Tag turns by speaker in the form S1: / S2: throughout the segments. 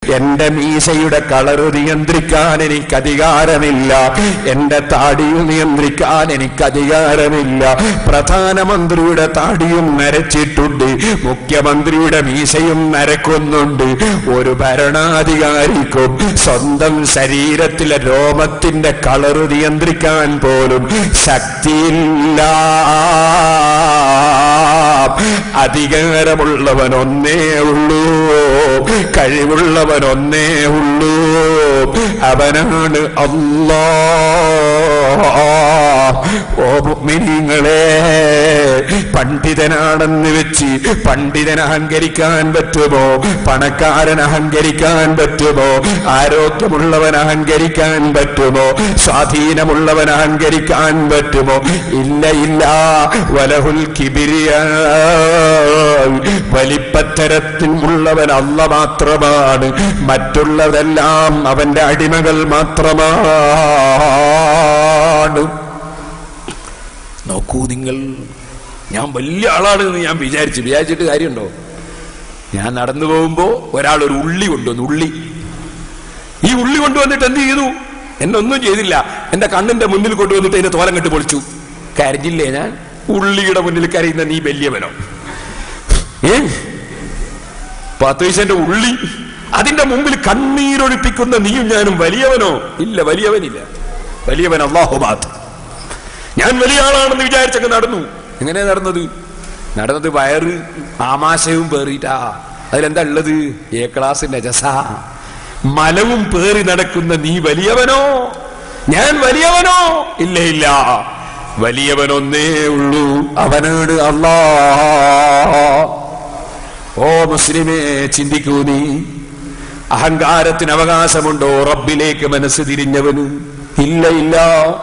S1: എന്റെ മീശയുടെ കളറ് നിയന്ത്രിക്കാൻ എനിക്ക് അധികാരമില്ല എന്റെ താടിയും നിയന്ത്രിക്കാൻ എനിക്ക് അധികാരമില്ല പ്രധാനമന്ത്രിയുടെ താടിയും നരച്ചിട്ടുണ്ട് മുഖ്യമന്ത്രിയുടെ മീശയും നരക്കുന്നുണ്ട് ഒരു ഭരണാധികാരിക്കും സ്വന്തം ശരീരത്തിലെ രോമത്തിന്റെ കളറ് നിയന്ത്രിക്കാൻ പോലും ശക്തിയില്ല അധികാരമുള്ളവൻ ഒന്നേ ഉള്ളൂ കഴിവുള്ളവൻ ഒന്നേ ഉള്ളൂ അവനാണ് അല്ലാ ഓ മുഅ്മിനീങ്ങളെ പണ്ഡിതനാണെന്ന് വെച്ച് പണ്ഡിതൻ അഹങ്കരിക്കാൻ പറ്റുമോ പണക്കാരൻ അഹങ്കരിക്കാൻ പറ്റുമോ ആരോഗ്യമുള്ളവൻ അഹങ്കരിക്കാൻ പറ്റുമോ സ്വാധീനമുള്ളവൻ അഹങ്കരിക്കാൻ പറ്റുമോ ഇല്ല ഇല്ല വലഹുൽ കിബിരിയ വലിപ്പത്തരത്തിൽ ഉള്ളവൻ അല്ല മാത്രമാണ് മറ്റുള്ളതെല്ലാം അവന്റെ അടിമകൾ മാത്രമാണ് നോക്കൂ നിങ്ങൾ ഞാൻ വലിയ ആളാണെന്ന് ഞാൻ വിചാരിച്ചു വിചാരിച്ചിട്ട് കാര്യമുണ്ടോ ഞാൻ നടന്നു പോകുമ്പോ ഒരാൾ ഒരു ഉള്ളി കൊണ്ടുവന്നു ഉള്ളി ഈ ഉള്ളി കൊണ്ടുവന്നിട്ട് എന്ത് ചെയ്തു എന്നെ ഒന്നും ചെയ്തില്ല എന്റെ കണ്ണിന്റെ മുന്നിൽ കൊണ്ടുവന്നിട്ട് അതിന്റെ തോലം കെട്ട് പൊളിച്ചു കരഞ്ഞില്ലേ ഞാൻ ഉള്ളിയുടെ മുന്നിൽ കരയുന്ന നീ വലിയവനോ ഏ പത്ത് പൈസന്റെ ഉള്ളി അതിന്റെ മുമ്പിൽ കണ്ണീരൊഴിപ്പിക്കുന്ന നീയും ഞാനും വലിയവനോ ഇല്ല വലിയവനില്ല വലിയവൻ അള്ളാഹുബാത്ത് ഞാൻ വലിയ ആളാണെന്ന് വിചാരിച്ചൊക്കെ നടന്നു എങ്ങനെ നടന്നത് നടന്നത് വയറ് ആമാശയവും പേറിയിട്ടാ അതിലെന്താ ഉള്ളത് എ ക്ലാസിന്റെ ജസ മലവും പേറി നടക്കുന്ന നീ വലിയവനോ ഞാൻ വലിയവനോ ഇല്ല ഇല്ല വലിയവനൊന്നേ ഉള്ളൂ അവനാണ് അല്ലാ ഓ മുസ്ലിമേ ചിന്തിക്കൂ നീ അഹങ്കാരത്തിന് അവകാശമുണ്ടോ റബ്ബിലേക്ക് മനസ്സ് തിരിഞ്ഞവന് ഇല്ല ഇല്ല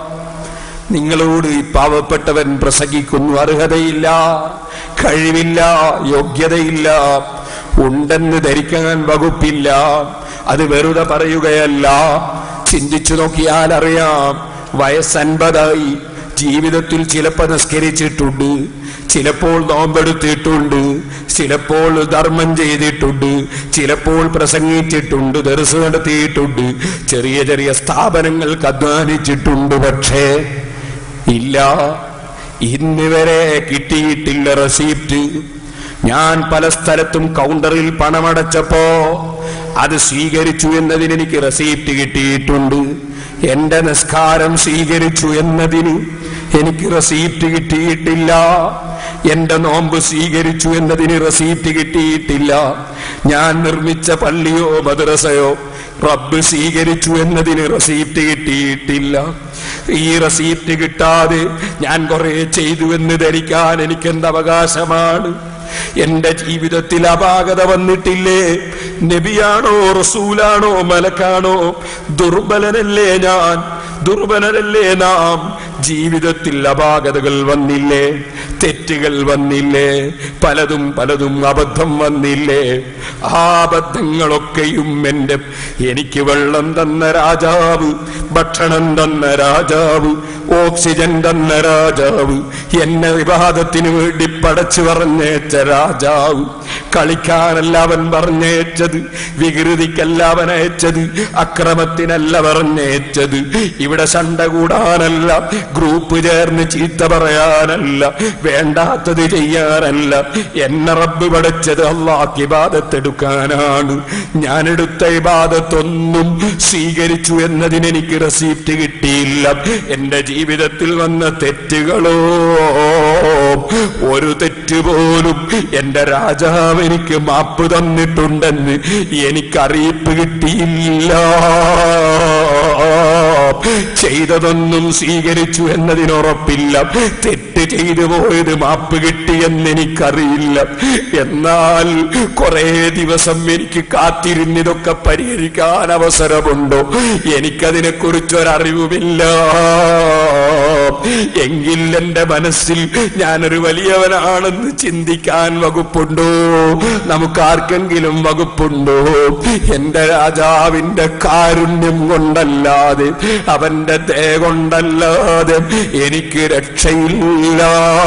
S1: നിങ്ങളോട് ഈ പാവപ്പെട്ടവൻ പ്രസംഗിക്കുന്നു അർഹതയില്ല കഴിവില്ല യോഗ്യതയില്ല ഉണ്ടെന്ന് ധരിക്കാൻ വകുപ്പില്ല അത് വെറുതെ പറയുകയല്ല ചിന്തിച്ചു നോക്കിയാൽ അറിയാം വയസ്സൻപതായി ജീവിതത്തിൽ ചിലപ്പോൾ നിസ്കരിച്ചിട്ടുണ്ട് ചിലപ്പോൾ നോമ്പെടുത്തിട്ടുണ്ട് ചിലപ്പോൾ ധർമ്മം ചെയ്തിട്ടുണ്ട് ചിലപ്പോൾ പ്രസംഗിച്ചിട്ടുണ്ട് ദർസ് നടത്തിയിട്ടുണ്ട് ചെറിയ ചെറിയ സ്ഥാപനങ്ങൾക്ക് അധ്വാനിച്ചിട്ടുണ്ട് പക്ഷേ ഇല്ല ഇന്ന് വരെ കിട്ടിയിട്ടില്ല റെസീപ്റ്റ് ഞാൻ പല സ്ഥലത്തും കൗണ്ടറിൽ പണമടച്ചപ്പോ അത് സ്വീകരിച്ചു എന്നതിന് എനിക്ക് റെസീപ്റ്റ് കിട്ടിയിട്ടുണ്ട് എന്റെ നിസ്കാരം സ്വീകരിച്ചു എന്നതിന് എനിക്ക് റെസീപ്റ്റ് കിട്ടിയിട്ടില്ല എന്റെ നോമ്പ് സ്വീകരിച്ചു എന്നതിന് റെസീപ്റ്റ് കിട്ടിയിട്ടില്ല ഞാൻ നിർമ്മിച്ച പള്ളിയോ മദ്രസയോ റബ്ബ് സ്വീകരിച്ചു എന്നതിന് റെസീപ്റ്റ് കിട്ടിയിട്ടില്ല ഈ റെസീപ്റ്റ് കിട്ടാതെ ഞാൻ കുറെ ചെയ്തു എന്ന് ധരിക്കാൻ എനിക്ക് എന്ത് അവകാശമാണ് എന്റെ ജീവിതത്തിൽ അപാകത വന്നിട്ടില്ലേ നബിയാണോ റസൂലാണോ മലക്കാണോ ദുർബലനല്ലേ ഞാൻ ദുർബലനല്ലേ നാം ജീവിതത്തിൽ അപാകതകൾ വന്നില്ലേ തെറ്റുകൾ വന്നില്ലേ പലതും പലതും അബദ്ധം വന്നില്ലേ ആ അബദ്ധങ്ങളൊക്കെയും എൻ്റെ എനിക്ക് വെള്ളം തന്ന രാജാവ് ഭക്ഷണം തന്ന രാജാവ് ഓക്സിജൻ തന്ന രാജാവ് എന്നെ വിവാദത്തിന് വേണ്ടി പടച്ചു പറഞ്ഞേച്ച രാജാവ് കളിക്കാനല്ല അവൻ പറഞ്ഞേച്ചത് വികൃതിക്കല്ല അവൻ അയച്ചത് അക്രമത്തിനല്ല പറഞ്ഞേച്ചത് ഇവിടെ ശണ്ട കൂടാനല്ല ഗ്രൂപ്പ് ചേർന്ന് ചീത്ത പറയാനല്ല വേണ്ടാത്തത് ചെയ്യാനല്ല എന്നെ റബ്ബ് പഠിച്ചത് അള്ളാഹ് ഇബാദത്തെടുക്കാനാണ് ഞാൻ എടുത്ത ഇബാദത്തൊന്നും സ്വീകരിച്ചു എന്നതിന് എനിക്ക് റെസീപ്റ്റ് കിട്ടിയില്ല എന്റെ ജീവിതത്തിൽ വന്ന തെറ്റുകളോ ഒരു തെറ്റ് പോലും എന്റെ രാജാവ് എനിക്ക് മാപ്പ് തന്നിട്ടുണ്ടെന്ന് എനിക്ക് അറിയിപ്പ് കിട്ടിയില്ല ചെയ്തതൊന്നും സ്വീകരിച്ചു എന്നതിനുറപ്പില്ല തെറ്റ് ചെയ്തു പോയത് മാപ്പ് കിട്ടിയെന്ന് എനിക്കറിയില്ല എന്നാൽ കുറെ ദിവസം എനിക്ക് കാത്തിരുന്നിതൊക്കെ പരിഹരിക്കാൻ അവസരമുണ്ടോ എനിക്കതിനെ കുറിച്ചൊരറിവുമില്ല എങ്കിൽ എന്റെ മനസ്സിൽ ഞാനൊരു വലിയവനാണെന്ന് ചിന്തിക്കാൻ വകുപ്പുണ്ടോ നമുക്ക് ആർക്കെങ്കിലും വകുപ്പുണ്ടോ എന്റെ രാജാവിന്റെ കാരുണ്യം കൊണ്ടല്ലാതെ അവന്റെ ദയ കൊണ്ടല്ലാതെ എനിക്ക് രക്ഷയില്ല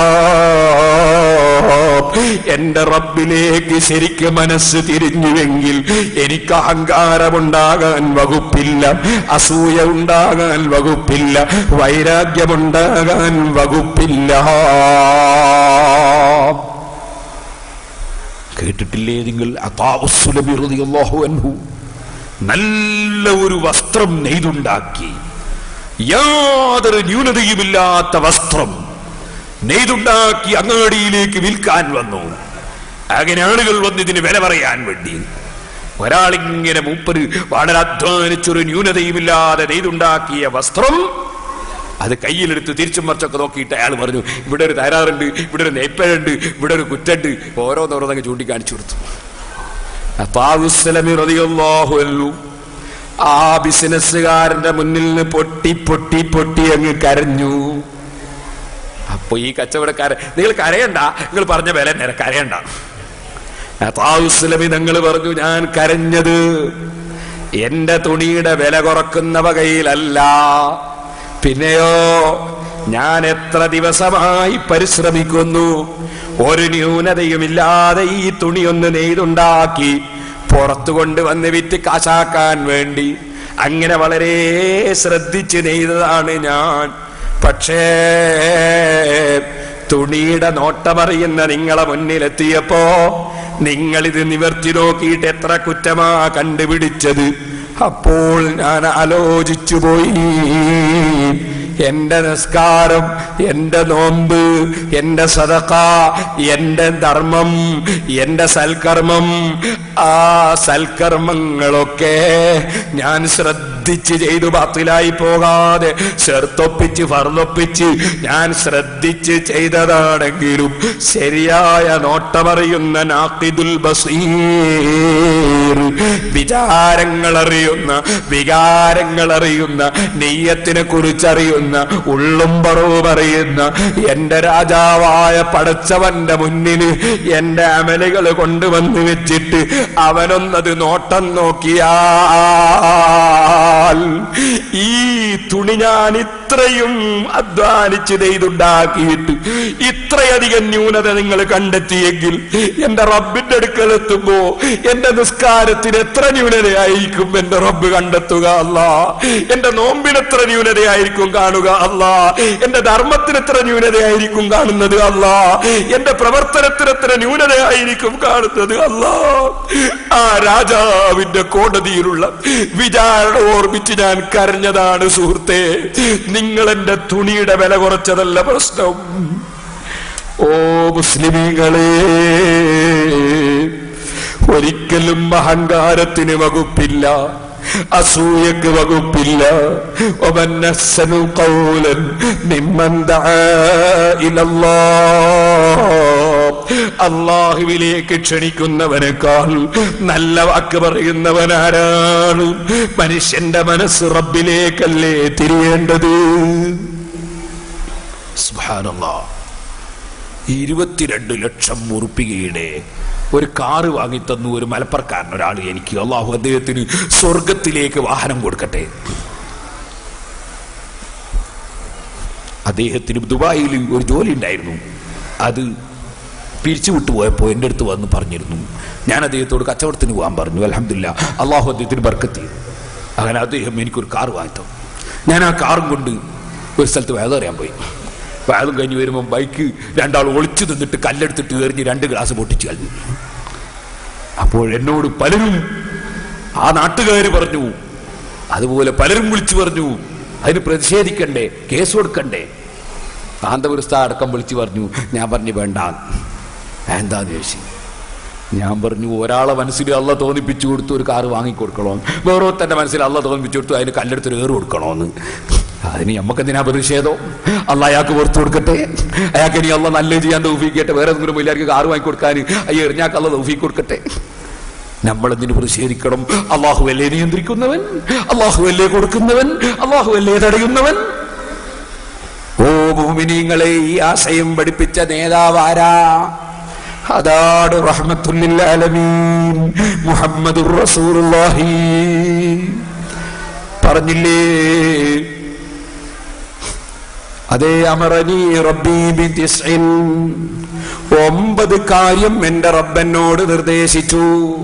S1: എന്റെ റബ്ബിലേക്ക് ശരിക്ക് മനസ്സ് തിരിഞ്ഞുവെങ്കിൽ എനിക്ക് അഹങ്കാരമുണ്ടാകാൻ വകുപ്പില്ല അസൂയ ഉണ്ടാകാൻ വകുപ്പില്ല വൈരാഗ്യമുണ്ടാകാൻ വകുപ്പില്ല കേട്ടിട്ടില്ലേ നിങ്ങൾ അതാവുസുലബി റളിയല്ലാഹു അൻഹു നല്ല ഒരു വസ്ത്രം നെയ്തുണ്ടാക്കി യാതൊരു ന്യൂനതയുമില്ലാത്ത വസ്ത്രം നെയ്തുണ്ടാക്കി അങ്ങാടിയിലേക്ക് വിൽക്കാൻ വന്നു അങ്ങനെ ആളുകൾ വന്ന് ഇതിന് വില പറയാൻ വേണ്ടി ഒരാളിങ്ങനെ മൂപ്പര് വളരെ അധ്വാനിച്ചൊരു ന്യൂനതയുമില്ലാതെ നെയ്തുണ്ടാക്കിയ വസ്ത്രം അത് കയ്യിലെടുത്ത് തിരിച്ചും മറിച്ചൊക്കെ നോക്കിയിട്ട് അയാൾ പറഞ്ഞു ഇവിടെ ഒരു തരാറുണ്ട് ഇവിടെ ഒരു നെയ്പ്പഴുണ്ട് ഇവിടെ ഒരു കുറ്റുണ്ട് ഓരോന്നോരോന്നൊക്കെ ചൂണ്ടിക്കാണിച്ചു കൊടുത്തു അപ്പാവുസ്ലമി റളിയല്ലാഹു അൻഹു ആ ബിസിനസ്സുകാരന്റെ മുന്നിൽ നിന്ന് പൊട്ടി പൊട്ടി പൊട്ടി അങ്ങ് കരഞ്ഞു അപ്പൊ ഈ കച്ചവടക്കാരൻ നിങ്ങൾ കരയണ്ട നിങ്ങൾ പറഞ്ഞ വില നേരെ കരയണ്ട അതാവുസ്ലമി നിങ്ങൾ പറഞ്ഞു ഞാൻ കരഞ്ഞത് എന്റെ തുണിയുടെ വില കുറക്കുന്ന വകയിലല്ല പിന്നെയോ ഞാൻ എത്ര ദിവസമായി പരിശ്രമിക്കുന്നു ഒരു ന്യൂനതയുമില്ലാതെ ഈ തുണി ഒന്ന് നെയ്തുണ്ടാക്കി പുറത്തു കൊണ്ടുവന്ന് വിറ്റ് കാശാക്കാൻ വേണ്ടി അങ്ങനെ വളരെ ശ്രദ്ധിച്ച് നെയ്തതാണ് ഞാൻ പക്ഷേ തുണിയുടെ നോട്ടമറിയുന്ന നിങ്ങളെ മുന്നിലെത്തിയപ്പോ നിങ്ങൾ ഇത് നിവർത്തി നോക്കിയിട്ട് എത്ര കുറ്റമാ കണ്ടുപിടിച്ചത് അപ്പോൾ ഞാൻ ആലോചിച്ചു പോയി എന്റെ നിസ്കാരം എന്റെ നോമ്പ് എന്റെ സദക്ക എന്റെ ധർമ്മം എന്റെ സൽക്കർമ്മം ആ സൽക്കർമ്മങ്ങളൊക്കെ ഞാൻ ശ്രദ്ധിച്ച് ചെയ്തു ബാത്തിലായി പോകാതെ ചെറുത്തൊപ്പിച്ച് ഫർന്നൊപ്പിച്ച് ഞാൻ ശ്രദ്ധിച്ച് ചെയ്തതാണെങ്കിലും ശരിയായ നോട്ടമറിയുന്ന നാക്കിദുൽ ബസീർ വിചാരങ്ങൾ അറിയുന്ന വികാരങ്ങൾ അറിയുന്ന നെയ്യത്തിനെ കുറിച്ചറിയുന്ന ഉള്ളും പറവും അറിയുന്ന എന്റെ രാജാവായ പടച്ചവന്റെ മുന്നിൽ എന്റെ അമലുകൾ കൊണ്ടുവന്ന് വെച്ചിട്ട് അവനൊന്നത് നോട്ടം നോക്കിയാൽ ഈ തുണി ഞാൻ ഇത്രയും അധ്വാനിച്ച് നെയ്തുണ്ടാക്കിയിട്ട് ഇത്രയധികം ന്യൂനത നിങ്ങൾ കണ്ടെത്തിയെങ്കിൽ എന്റെ റബ്ബിന്റെ അടുക്കൽ എത്തുമ്പോ എന്റെ നിസ്കാരത്തിന് എത്ര ന്യൂനതയായിരിക്കും എന്റെ റബ്ബ് കണ്ടെത്തുക അല്ല എന്റെ നോമ്പിന് എത്ര ന്യൂനതയായിരിക്കും കാണുക അല്ല എന്റെ ധർമ്മത്തിന് എത്ര ന്യൂനതയായിരിക്കും കാണുന്നത് അല്ല എന്റെ പ്രവർത്തനത്തിന് എത്ര ന്യൂനതയായിരിക്കും കാണുന്നത് അല്ല ആ രാജാവിന്റെ കോടതിയിലുള്ള വിചാരണ ഓർമ്മിച്ച് ഞാൻ കരഞ്ഞതാണ് സുഹൃത്തെ നിങ്ങൾ എന്റെ തുണിയുടെ വില കുറച്ചതല്ല പ്രശ്നം ഓ മുസ്ലിമീങ്ങളെ ഒരിക്കലും അഹങ്കാരത്തിന് വകുപ്പില്ല അസൂയക്ക് വകുപ്പില്ല ومن أحسن قولا ممن دعا إلى الله അള്ളാഹുവിലേക്ക് ക്ഷണിക്കുന്നവനേക്കാൾ നല്ല വാക്ക് പറയുന്നവനാരാണ് മനുഷ്യന്റെ മനസ്സ് റബ്ബിലേക്കല്ലേ തിരിയേണ്ടത് സുബ്ഹാനല്ലാഹ് ഇരുപത്തിരണ്ട് ലക്ഷം ഉറുപ്പികയുടെ ഒരു കാറ് വാങ്ങിത്തന്നു ഒരു മലപ്പുറക്കാരൻ ഒരാൾ എനിക്ക് അള്ളാഹു അദ്ദേഹത്തിന് സ്വർഗത്തിലേക്ക് വാഹനം കൊടുക്കട്ടെ അദ്ദേഹത്തിന് ദുബായിൽ ഒരു ജോലി ഉണ്ടായിരുന്നു അത് പിരിച്ചു വിട്ടുപോയപ്പോൾ എൻ്റെ അടുത്ത് വന്ന് പറഞ്ഞിരുന്നു ഞാൻ അദ്ദേഹത്തോട് കച്ചവടത്തിന് പോകാൻ പറഞ്ഞു അലഹമില്ല അള്ളാഹു അദ്ദേഹത്തിന് ബർക്കത്തി അങ്ങനെ അദ്ദേഹം എനിക്കൊരു കാർ വാങ്ങിത്തന്നു ഞാൻ ആ കാറും കൊണ്ട് ഒരു സ്ഥലത്ത് വേദറിയാൻ പോയി വേദം കഴിഞ്ഞ് വരുമ്പോൾ ബൈക്ക് രണ്ടാൾ ഒളിച്ചു നിന്നിട്ട് കല്ലെടുത്തിട്ട് എറിഞ്ഞ് രണ്ട് ഗ്ലാസ് പൊട്ടിച്ചു കളഞ്ഞു അപ്പോൾ എന്നോട് പലരും ആ നാട്ടുകാർ പറഞ്ഞു അതുപോലെ പലരും വിളിച്ചു പറഞ്ഞു അതിന് പ്രതിഷേധിക്കണ്ടേ കേസ് കൊടുക്കണ്ടേ കാന്തപുരസ്ഥ അടക്കം വിളിച്ചു പറഞ്ഞു ഞാൻ പറഞ്ഞു വേണ്ട എന്താന്ന് ചോദിച്ചു ഞാൻ പറഞ്ഞു ഒരാളെ മനസ്സിൽ അള്ള തോന്നിപ്പിച്ചു കൊടുത്തു ഒരു കാറ് വാങ്ങിക്കൊടുക്കണോ വേറെ തന്റെ മനസ്സിൽ അള്ള തോന്നിപ്പിച്ചു കൊടുത്തു അതിന് കല്ലെടുത്തൊരു ഏറ് കൊടുക്കണോന്ന് അതിന് നമുക്ക് എന്തിനാ പ്രതിഷേധം അല്ല അയാൾക്ക് പുറത്തു കൊടുക്കട്ടെ അയാൾക്ക് ഇനി അള്ള നല്ല ചെയ്യാൻ തൗഫീക്കട്ടെ വേറെ എന്തെങ്കിലും എല്ലാവർക്കും കാറ് വാങ്ങിക്കൊടുക്കാൻ അയ്യോ എറിഞ്ഞാക്ക് അള്ള തൗഫീക്ക് കൊടുക്കട്ടെ നമ്മൾ എന്തിനു പ്രതിഷേധിക്കണം അള്ളാഹു അല്ലേ നിയന്ത്രിക്കുന്നവൻ അള്ളാഹു അല്ലേ കൊടുക്കുന്നവൻ അള്ളാഹു അല്ലേ തടയുന്നവൻ ഓ മോമിനിങ്ങളെ ഈ ആശയം പഠിപ്പിച്ച നേതാവാരാ അതാണ് റഹ്മത്തുല്ലിൽ ആലമീൻ മുഹമ്മദുർ റസൂലുള്ളാഹി പറഞ്ഞില്ലേ അതേ അമറനി റബ്ബി ബിതിസ്ഇൻ ഒമ്പത് കാര്യം എന്റെ റബ്ബനോട് നിർദ്ദേശിച്ചു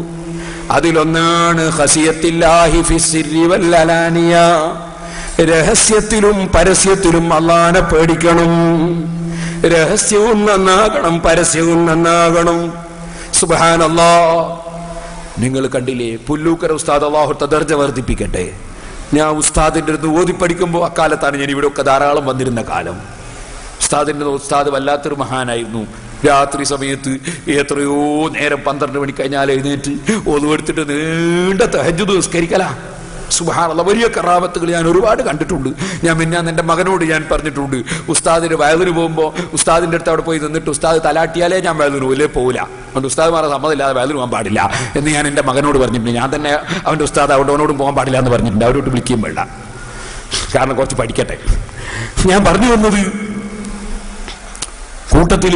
S1: അതിലൊന്നാണ് ഖസിയത്തില്ലാഹി ഫിസ്സിരി വല്ലലാനിയ രഹസ്യത്തിലും പരസ്യത്തിലും അള്ളാനെ പേടിക്കണം രഹസ്യവും നന്നാകണം പരസ്യവും നന്നാകണം സുബാനല്ലാ നിങ്ങൾ കണ്ടില്ലേ പുല്ലൂക്കര ഉസ്താദ് അള്ളാഹു ദർജ വർദ്ധിപ്പിക്കട്ടെ ഞാൻ ഉസ്താദിന്റെ അടുത്ത് ഓതി പഠിക്കുമ്പോൾ അക്കാലത്താണ് ഞാൻ ഇവിടെ ഒക്കെ ധാരാളം വന്നിരുന്ന കാലം ഉസ്താദിന്റെ ഉസ്താദ് വല്ലാത്തൊരു മഹാനായിരുന്നു രാത്രി സമയത്ത് എത്രയോ നേരം പന്ത്രണ്ട് മണി കഴിഞ്ഞാൽ എഴുന്നേറ്റ് ഒതുവെടുത്തിട്ട് നീണ്ട തഹജുദ് നിസ്കരിക്കലാ സുബാനുള്ള വലിയ കറാമത്തുകൾ ഞാൻ ഒരുപാട് കണ്ടിട്ടുണ്ട് ഞാൻ പിന്നെ എന്റെ മകനോട് ഞാൻ പറഞ്ഞിട്ടുണ്ട് ഉസ്താദിന് വയലിന് പോകുമ്പോൾ ഉസ്താദിന്റെ അടുത്ത് അവിടെ പോയി നിന്നിട്ട് ഉസ്താദ് തലാട്ടിയാലേ ഞാൻ വയലിന് പോലേ പോകില്ല അതുകൊണ്ട് ഉസ്താദ്മാരെ സമ്മതമില്ലാതെ വയലിന് പോകാൻ പാടില്ല എന്ന് ഞാൻ എന്റെ മകനോട് പറഞ്ഞിട്ടുണ്ട് ഞാൻ തന്നെ അവന്റെ ഉസ്താദ് അവിടെ അവനോടും പോകാൻ പാടില്ല എന്ന് പറഞ്ഞിട്ടുണ്ട് അവരോട് വിളിക്കുകയും വേണ്ട കാരണം കുറച്ച് പഠിക്കട്ടെ ഞാൻ പറഞ്ഞു വന്നത് കൂട്ടത്തില്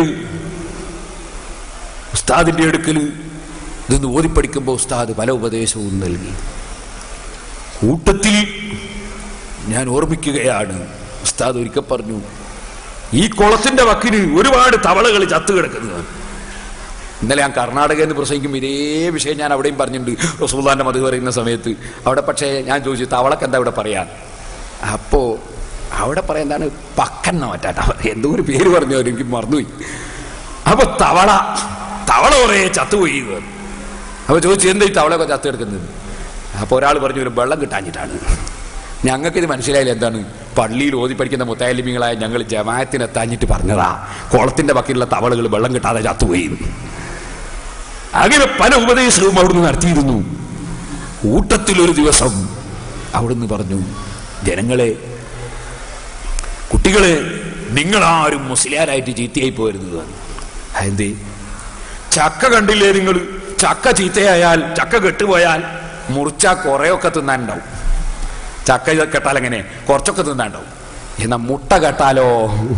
S1: ഉസ്താദിന്റെ അടുക്കൽ ഇതൊന്ന് ഓതിപ്പടിക്കുമ്പോൾ ഉസ്താദ് പല ഉപദേശവും നൽകി കൂട്ടത്തിൽ ഞാൻ ഓർമ്മിക്കുകയാണ് ഉസ്താദ് ഒരിക്കൽ പറഞ്ഞു ഈ കുളത്തിന്റെ വക്കിന് ഒരുപാട് തവളകൾ ചത്തു കിടക്കുന്നത് ഇന്നലെ ഞാൻ കർണാടകയിൽ നിന്ന് പ്രസംഗിക്കുമ്പോൾ ഇതേ വിഷയം ഞാൻ അവിടെയും പറഞ്ഞിട്ടുണ്ട് റസൂല്ലാന്റെ മതി പറയുന്ന സമയത്ത് അവിടെ പക്ഷേ ഞാൻ ചോദിച്ചു തവളക്ക് എന്താ ഇവിടെ പറയാൻ അപ്പോ അവിടെ പറയുന്നതാണ് പക്കന്ന മറ്റാട്ട എന്തോ ഒരു പേര് പറഞ്ഞു അവർ എനിക്ക് മറന്നുപോയി അപ്പൊ തവള തവള കുറേ ചത്തുപോയി എന്ന് പറഞ്ഞു. അപ്പൊ ചോദിച്ചു എന്താ ഈ തവളയൊക്കെ ചത്തു കിടക്കുന്നത് അപ്പൊ ഒരാൾ പറഞ്ഞു ഒരു വെള്ളം കിട്ടാഞ്ഞിട്ടാണ് ഞങ്ങൾക്ക് ഇത് മനസ്സിലായില്ല എന്താണ് പള്ളിയിൽ ഓതി പഠിക്കുന്ന മുത്തായാലിമികളായ ഞങ്ങൾ ജമായത്തിനെത്താഞ്ഞിട്ട് പറഞ്ഞതാ കുളത്തിന്റെ പക്കലുള്ള തവളകൾ വെള്ളം കിട്ടാതെ ചത്തുപോയി എന്ന്. അങ്ങനെ പല ഉപദേശവും അവിടുന്ന് നടത്തിയിരുന്നു കൂട്ടത്തിൽ ഒരു ദിവസം അവിടുന്ന് പറഞ്ഞു ജനങ്ങളെ കുട്ടികളെ നിങ്ങളാരും മുസ്ലിയാരായിട്ട് ചീത്തയായി പോരുന്നത് എന്തേ ചക്ക കണ്ടില്ലേ നിങ്ങൾ ചക്ക ചീത്തയായാൽ ചക്ക കെട്ടുപോയാൽ മുറിച്ച കുറെയൊക്കെ തിന്നാനുണ്ടാവും ചക്ക കെട്ടാൽ എങ്ങനെ കുറച്ചൊക്കെ തിന്നാനുണ്ടാവും എന്നാ മുട്ട കെട്ടാലോ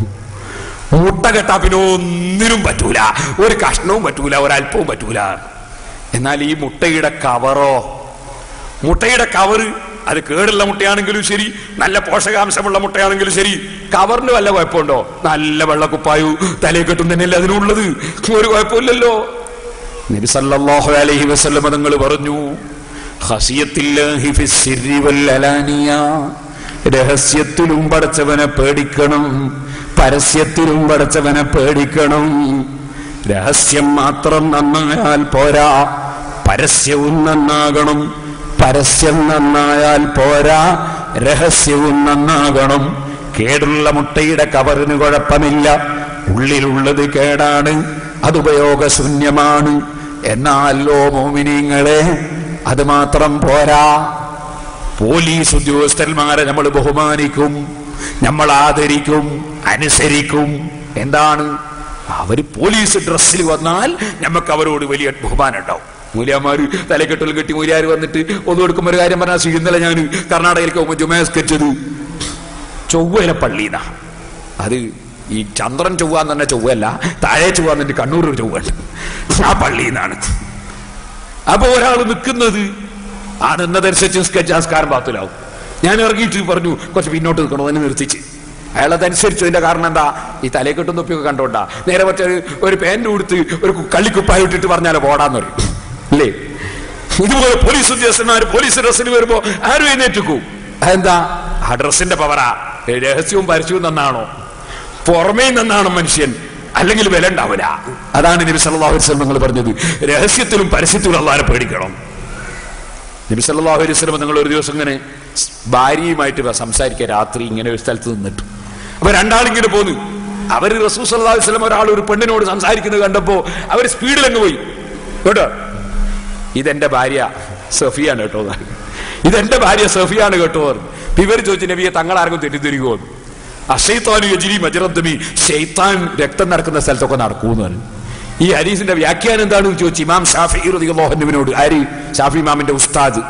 S1: മുട്ട കെട്ടാ പിന്നെ ഒന്നിനും പറ്റൂല ഒരു കഷ്ണവും പറ്റൂല ഒരല്പവും പറ്റൂല എന്നാൽ ഈ മുട്ടയുടെ കവറോ മുട്ടയുടെ കവറ് അത് കേടുള്ള മുട്ടയാണെങ്കിലും ശരി നല്ല പോഷകാംശമുള്ള മുട്ടയാണെങ്കിലും ശരി കവറിന് വല്ല കുഴപ്പമുണ്ടോ നല്ല വെള്ളക്കുപ്പായു തലയെ കെട്ടും തന്നെയല്ലേ അതിനുള്ളത് ഒരു കുഴപ്പമില്ലല്ലോ നബി സല്ലല്ലാഹു അലൈഹി വസല്ലം തങ്ങൾ പറഞ്ഞു ഖസിയത്തില്ലാഹി ഫിസ്സിരി വല്ലലാനിയ രഹസ്യത്തിലും പടച്ചവനെ പേടിക്കണം പരസ്യത്തിലും പടച്ചവനെ പേടിക്കണം രഹസ്യം മാത്രം നന്നായാൽ പോരാ പരസ്യവും നന്നാകണം പരസ്യം നന്നായാൽ പോരാ രഹസ്യവും നന്നാകണം കേടുള്ള മുട്ടയുടെ കവറിന് കുഴപ്പമില്ല ഉള്ളിലുള്ളത് കേടാണ് അത് ഉപയോഗശൂന്യമാണ് എന്നാലോ മോമിനിങ്ങളെ അത് മാത്രം പോരാ പോലീസ് ഉദ്യോഗസ്ഥന്മാരെ നമ്മൾ ബഹുമാനിക്കും നമ്മൾ ആദരിക്കും അനുസരിക്കും എന്താണ് അവര് പോലീസ് ഡ്രസ്സിൽ വന്നാൽ നമുക്ക് അവരോട് വലിയ ബഹുമാനം ഉണ്ടാവും മൂല്യമാര് തലക്കെട്ടൽ കെട്ടി മൂല്യാര് വന്നിട്ട് ഒന്ന് കൊടുക്കുമ്പോൾ ഒരു കാര്യം പറഞ്ഞാൽ ഇന്നലെ ഞാൻ കർണാടകയിലേക്ക് പോകുമ്പോൾ ജുമേസ്കരിച്ചത് ചൊവ്വയിലെ പള്ളിന്നാ അത് ഈ ചന്ദ്രൻ ചൊവ്വ എന്ന് പറഞ്ഞ ചൊവ്വല്ല താഴെ ചൊവ്വ എന്നിട്ട് കണ്ണൂർ ഒരു ചൊവ്വണ്ട് ആ പള്ളിയിൽ നിന്നാണ് അപ്പൊ ഒരാൾ നിൽക്കുന്നത് ആ നിന്നതനുസരിച്ച് നിസ്കരിച്ച് നമസ്കാരം പാത്തിലാവും ഞാൻ ഇറങ്ങിയിട്ട് പറഞ്ഞു കുറച്ച് പിന്നോട്ട് നിൽക്കണോ അതിനെ നിർത്തിച്ച് അയാൾ അതനുസരിച്ചു അതിന്റെ കാരണം എന്താ ഈ തലയെ കെട്ടുന്ന തൊപ്പിയൊക്കെ കണ്ടോണ്ടാ നേരെ മറ്റേ ഒരു- ഒരു പാന്റ് കൊടുത്ത് ഒരു കള്ളിക്കുപ്പായ ഇട്ടിട്ട് പറഞ്ഞാലോ പോടാന്ന് പറയും അല്ലേ ഇതുപോലെ പോലീസ് ഉദ്യോഗസ്ഥന്മാർ പോലീസ് ഡ്രസ്സിൽ വരുമ്പോ ആരും എഴുന്നേറ്റിക്കൂ അതെന്താ ആ ഡ്രസ്സിന്റെ പവറാ രഹസ്യവും പരസ്യവും നന്നാണോ പുറമേ നന്നാണ് മനുഷ്യൻ അല്ലെങ്കിൽ വില ഉണ്ടാവില്ല അതാണ് നബി സല്ലല്ലാഹു അലൈഹി വസല്ലം നിങ്ങൾ പറഞ്ഞത് രഹസ്യത്തിലും പരസ്യത്തിലും അള്ളാഹനെ പേടിക്കണം നബി സല്ലല്ലാഹു അലൈഹി വസല്ലം നിങ്ങൾ ഒരു ദിവസം ഇങ്ങനെ ഭാര്യയുമായിട്ട് സംസാരിക്കുക രാത്രി ഇങ്ങനെ ഒരു സ്ഥലത്ത് നിന്നിട്ട് അപ്പൊ രണ്ടാളിങ്ങനെ പോന്നു അവര് റസൂ സല്ലല്ലാഹു അലൈഹി വസല്ലം ഒരാൾ ഒരു പെണ്ണിനോട് സംസാരിക്കുന്നത് കണ്ടപ്പോ അവർ സ്പീഡിൽ അങ്ങ് പോയി കേട്ടോ ഇതെന്റെ ഭാര്യ സഫിയാണ് കേട്ടോ എന്ന്. ഇതെന്റെ ഭാര്യ സഫിയാണ് കേട്ടോ എന്ന്. അപ്പൊ ഇവർ ചോദിച്ചു നബിയെ തങ്ങളാർക്കും തെറ്റിദ്ധരിക്കുമോ എന്ന്. അഷൈത്താനു യജിരി മജറദ്ദമി ഷെയ്ത്താൻ രക്തം നടക്കുന്ന സ്ഥലത്തൊക്കെ നടക്കൂന്ന് പറഞ്ഞു ഈ ഹരീസിന്റെ വ്യാഖ്യാനം എന്താണെന്ന് ചോദിച്ചു ഇമാം ഷാഫി റളിയല്ലാഹുവിനോട് ആര് ഷാഫി ഇമാമിന്റെ ഉസ്താദ്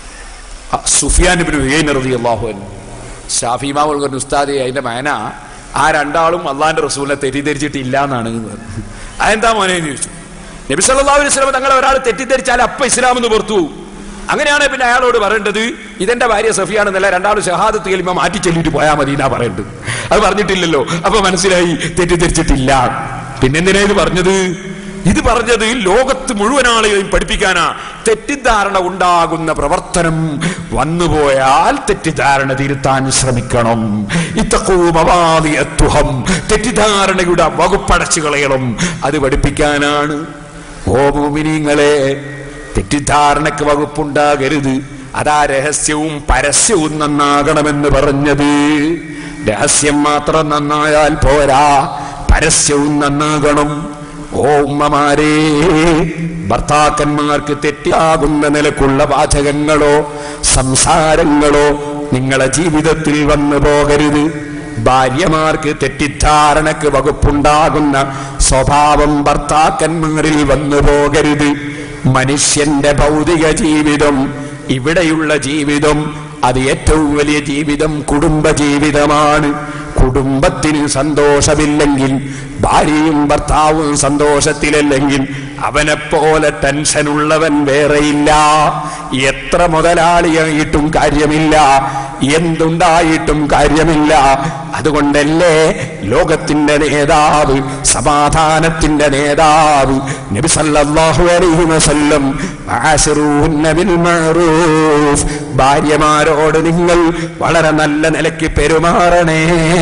S1: സുഫിയാൻ റളിയല്ലാഹു അൻഹു ഷാഫി ഇമാം പറഞ്ഞു ഉസ്താദെ അതിന്റെ മേന ആ രണ്ടാളും അള്ളാന്റെ റസൂലിനെ തെറ്റിദ്ധരിച്ചിട്ടില്ല എന്നാണ് അതെന്താ മോനെ എന്ന് ചോദിച്ചു നബി സല്ലല്ലാഹു അലൈഹി വസല്ലം തങ്ങളെ ഒരാൾ തെറ്റിദ്ധരിച്ചാൽ അപ്പ ഇസ്ലാം എന്ന് പുറത്തു പോകും. അങ്ങനെയാണ് പിന്നെ അയാളോട് പറയേണ്ടത് ഇതെന്റെ ഭാര്യ സഫിയാണെന്നല്ല രണ്ടാളും ഷഹാദത്ത് കലിമ മാറ്റി ചൊല്ലിട്ട് പോയാൽ മതി എന്നാ പറയേണ്ടത് അത് പറഞ്ഞിട്ടില്ലല്ലോ അപ്പൊ മനസ്സിലായി തെറ്റിദ്ധരിച്ചിട്ടില്ല പിന്നെന്തിനാ ഇത് പറഞ്ഞത് ഇത് പറഞ്ഞത് ലോകത്ത് മുഴുവൻ ആളുകളെയും പഠിപ്പിക്കാനാ തെറ്റിദ്ധാരണ ഉണ്ടാകുന്ന പ്രവർത്തനം വന്നുപോയാൽ തെറ്റിദ്ധാരണ തിരുത്താൻ ശ്രമിക്കണം ഇത്തക്കൂമവാദിയത്വഹം തെറ്റിദ്ധാരണയുടെ വകുപ്പടച്ചു കളയണം അത് പഠിപ്പിക്കാനാണ് ഓ മോമിനിങ്ങളെ തെറ്റിദ്ധാരണക്ക് വകുപ്പുണ്ടാകരുത് അതാ രഹസ്യവും പരസ്യവും നന്നാകണമെന്ന് പറഞ്ഞത് രഹസ്യം മാത്രം നന്നായാൽ പോരാ പരസ്യവും നന്നാകണം ഓ ഉമ്മമാരേ ഭർത്താക്കന്മാർക്ക് തെറ്റാകുന്ന നിലക്കുള്ള വാചകങ്ങളോ സംസാരങ്ങളോ നിങ്ങളെ ജീവിതത്തിൽ വന്നു പോകരുത് ഭാര്യമാർക്ക് തെറ്റിദ്ധാരണക്ക് വകുപ്പുണ്ടാകുന്ന സ്വഭാവം ഭർത്താക്കന്മാരിൽ വന്നു പോകരുത് മനുഷ്യന്റെ ഭൗതിക ജീവിതം ഇവിടെയുള്ള ജീവിതം അത് ഏറ്റവും വലിയ ജീവിതം കുടുംബ ജീവിതമാണ് കുടുംബത്തിന് സന്തോഷമില്ലെങ്കിൽ ഭാര്യയും ഭർത്താവും സന്തോഷത്തിലല്ലെങ്കിൽ അവനെപ്പോലെ ടെൻഷനുള്ളവൻ വേറെയില്ല എത്ര മുതലാളിയായിട്ടും കാര്യമില്ല എന്തുണ്ടായിട്ടും കാര്യമില്ല അതുകൊണ്ടല്ലേ ലോകത്തിന്റെ നേതാവ് സമാധാനത്തിന്റെ നേതാവ് നബി സല്ലല്ലാഹു അലൈഹി വസല്ലം ആശിറൂന്ന ബിൽ മഅറൂഫ് ഭാര്യമാരോട് നിങ്ങൾ വളരെ നല്ല നിലയ്ക്ക് പെരുമാറണേ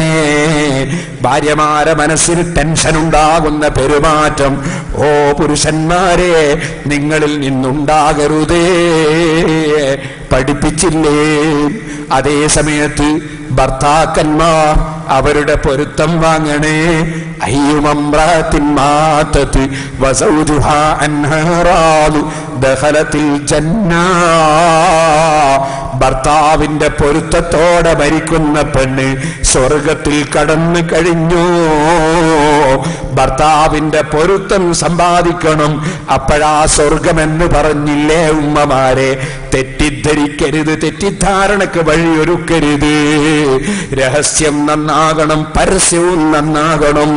S1: ഭാര്യമാരെ മനസ്സിന് ടെൻഷൻ ഉണ്ടാകുന്ന പെരുമാറ്റം ഓ പുരുഷന്മാരെ നിങ്ങളിൽ നിന്നുണ്ടാകരുതേ പഠിപ്പിച്ചില്ലേ അതേ സമയത്ത് ഭർത്താക്കന്മാർ അവരുടെ പൊരുത്തം വാങ്ങണേ അയ്യുമമ്രാത്തിൻ മാത്തത്ത് വസൗജുഹാ അൻഹറാദു ദഖലത്തിൽ ജന്നാ ഭർത്താവിന്റെ പൊരുത്തത്തോടെ മരിക്കുന്ന പെണ്ണ് സ്വർഗത്തിൽ കടന്നു കഴിഞ്ഞു ഭർത്താവിന്റെ പൊരുത്തം സമ്പാദിക്കണം അപ്പോഴാ സ്വർഗമെന്ന് പറഞ്ഞില്ലേ ഉമ്മമാരെ തെറ്റിദ്ധരിക്കരുത് തെറ്റിദ്ധാരണക്ക് വഴിയൊരുക്കരുത് രഹസ്യം നന്നാകണം പരസ്യവും നന്നാകണം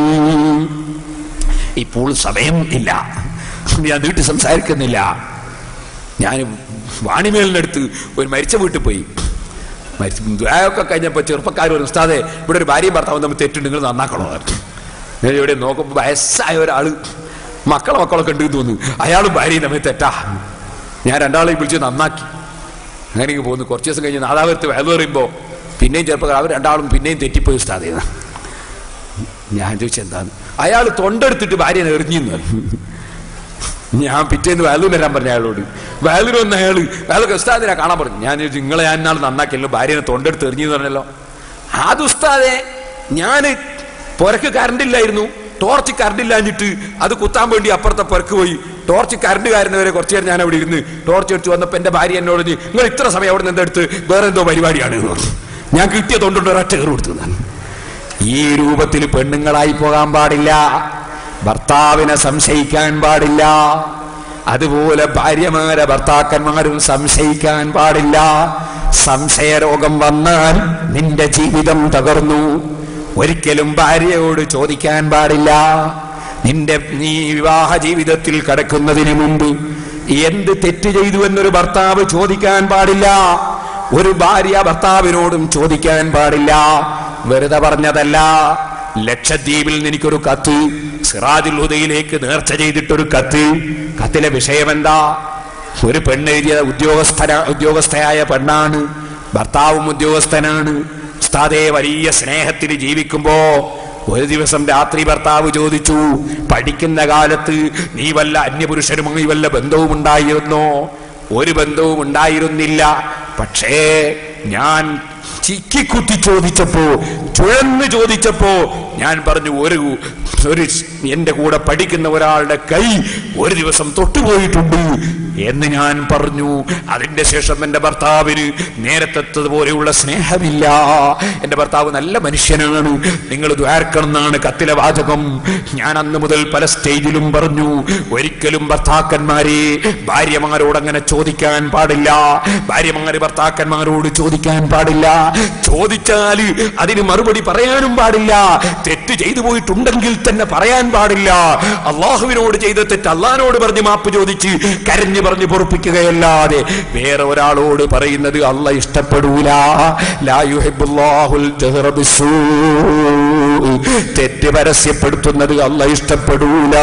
S1: ഇപ്പോൾ സമയം ഇല്ല ഞാൻ നീട്ടി സംസാരിക്കുന്നില്ല ഞാൻ വാണിമേലിനടുത്ത് ഒരു മരിച്ച വീട്ടിൽ പോയി മരിച്ച ദ്വായൊക്കെ കഴിഞ്ഞപ്പോൾ ചെറുപ്പക്കാർ ഒരു ഉസ്താദെ ഇവിടെ ഒരു ഭാര്യയും ഭർത്താവും തമ്മിൽ തെറ്റുണ്ട് നിങ്ങൾ നന്നാക്കണോ ഞാൻ ഇവിടെ നോക്കുമ്പോൾ വയസ്സായ ഒരാള് മക്കളെ മക്കളൊക്കെ ഉണ്ട് എന്ന് തോന്നുന്നു അയാളും ഭാര്യയും തമ്മിൽ തെറ്റാ ഞാൻ രണ്ടാളെയും വിളിച്ച് നന്നാക്കി അങ്ങനെ ഇങ്ങ് പോകുന്നു കുറച്ച് ദിവസം കഴിഞ്ഞ് നാദാപുരത്ത് വേല പറയുമ്പോൾ പിന്നെയും ചെറുപ്പക്കാർ അവർ രണ്ടാളും പിന്നെയും തെറ്റിപ്പോയി ഉസ്താദേ ഞാൻ ചോദിച്ചെന്താന്ന് അയാൾ തൊണ്ടെടുത്തിട്ട് ഭാര്യനെ എറിഞ്ഞു ഞാൻ പിറ്റേന്ന് വാലൂർ വരാൻ പറഞ്ഞു അയാളോട് വാലൂർ വന്ന അയാള് അയാൾക്ക് ഉസ്താദിനെ കാണാൻ പറഞ്ഞു ഞാൻ ചോദിച്ചു നിങ്ങളെ ഞാൻ നാളെ നന്നാക്കിയല്ലോ ഭാര്യനെ തൊണ്ടെടുത്ത് എറിഞ്ഞു പറഞ്ഞല്ലോ അത് ഉസ്താദെ ഞാൻ പുരക്ക് കറണ്ട് ഇല്ലായിരുന്നു ടോർച്ച് കറണ്ട് ഇല്ലാഞ്ഞിട്ട് അത് കുത്താൻ വേണ്ടി അപ്പുറത്തെ പുരക്ക് പോയി ടോർച്ച് കറണ്ട് കാരുന്നവരെ കുറച്ചു നേരം ഞാൻ അവിടെ ഇരുന്ന് ടോർച്ച് എടുത്ത് വന്നപ്പോ എന്റെ ഭാര്യ എന്നോട് പറഞ്ഞു, നിങ്ങൾ ഇത്ര സമയം അവിടെ നിന്ന് എടുത്ത് വേറെ എന്തോ പരിപാടിയാണ് എന്ന് പറഞ്ഞു ഞാൻ കിട്ടിയ തൊണ്ടുണ്ട് ഒരൊറ്റ കയറി കൊടുത്തു ഞാൻ ഈ രൂപത്തിൽ പെണ്ണുങ്ങളായി പോകാൻ പാടില്ല ഭർത്താവിനെ സംശയിക്കാൻ പാടില്ല അതുപോലെ ഭാര്യമാരെ ഭർത്താക്കന്മാരും സംശയിക്കാൻ പാടില്ല സംശയരോഗം വന്നാൽ നിന്റെ ജീവിതം തകർന്നു ഒരിക്കലും ഭാര്യയോട് ചോദിക്കാൻ പാടില്ല നിന്റെ നീ വിവാഹ ജീവിതത്തിൽ കടക്കുന്നതിന് മുമ്പ് എന്ത് തെറ്റ് ചെയ്തു എന്നൊരു ഭർത്താവ് ചോദിക്കാൻ പാടില്ല ഒരു ഭാര്യ ഭർത്താവിനോടും ചോദിക്കാൻ പാടില്ല വെറുതെ പറഞ്ഞതല്ല ലക്ഷദ്വീപിൽ നിന്ന് എനിക്കൊരു കത്ത് സിറാജുൽ ഹുദയിലേക്ക് നേർച്ച ചെയ്തിട്ടൊരു കത്ത് കത്തിലെ വിഷയം എന്താ ഒരു പെണ്ണ് എഴുതിയ ഉദ്യോഗസ്ഥന ഉദ്യോഗസ്ഥയായ പെണ്ണാണ് ഭർത്താവും ഉദ്യോഗസ്ഥനാണ് ഉസ്താദെ വലിയ സ്നേഹത്തിൽ ജീവിക്കുമ്പോ ഒരു ദിവസം രാത്രി ഭർത്താവ് ചോദിച്ചു പഠിക്കുന്ന കാലത്ത് നീ വല്ല അന്യപുരുഷനുമായി വല്ല ബന്ധവും ഉണ്ടായിരുന്നോ ഒരു ബന്ധവും ഉണ്ടായിരുന്നില്ല പക്ഷേ ഞാൻ ചിക്കിക്കുത്തി ചോദിച്ചപ്പോ ചുഴന്ന് ചോദിച്ചപ്പോ ഞാൻ പറഞ്ഞു ഒരു ഒരു എന്റെ കൂടെ പഠിക്കുന്ന ഒരാളുടെ കൈ ഒരു ദിവസം തൊട്ടുപോയിട്ടുണ്ട് എന്ന് ഞാൻ പറഞ്ഞു അതിന്റെ ശേഷം എന്റെ ഭർത്താവിന് നേരത്തെത്തതുപോലെയുള്ള സ്നേഹമില്ല എന്റെ ഭർത്താവ് നല്ല മനുഷ്യനാണ് നിങ്ങൾ ദ്വാർക്കണം എന്നാണ് കത്തിലെ വാചകം ഞാൻ അന്ന് മുതൽ പല സ്റ്റേജിലും പറഞ്ഞു ഒരിക്കലും ഭർത്താക്കന്മാരെ ഭാര്യമാരോട് അങ്ങനെ ചോദിക്കാൻ പാടില്ല ഭാര്യമാര് ഭർത്താക്കന്മാരോട് ചോദിക്കാൻ പാടില്ല ചോദിച്ചാൽ അതിന് മറുപടി പറയാനും പാടില്ല തെറ്റ് ചെയ്തു പോയിട്ടുണ്ടെങ്കിൽ തന്നെ പറയാൻ പാടില്ല അള്ളാഹുവിനോട് ചെയ്ത തെറ്റ് അള്ളഹാനോട് പറഞ്ഞ് മാപ്പ് ചോദിച്ച് കരഞ്ഞു പറഞ്ഞ് പൊറപ്പിക്കുകയല്ലാതെ വേറെ ഒരാളോട് പറയുന്നത് അല്ല ഇഷ്ടപ്പെടൂല ലാ യുഹിബ്ബുല്ലാഹുൽ ജഹ്റ ബിസ്സൂ. തെറ്റ് പരസ്യപ്പെടുത്തുന്നത് അല്ല ഇഷ്ടപ്പെടൂല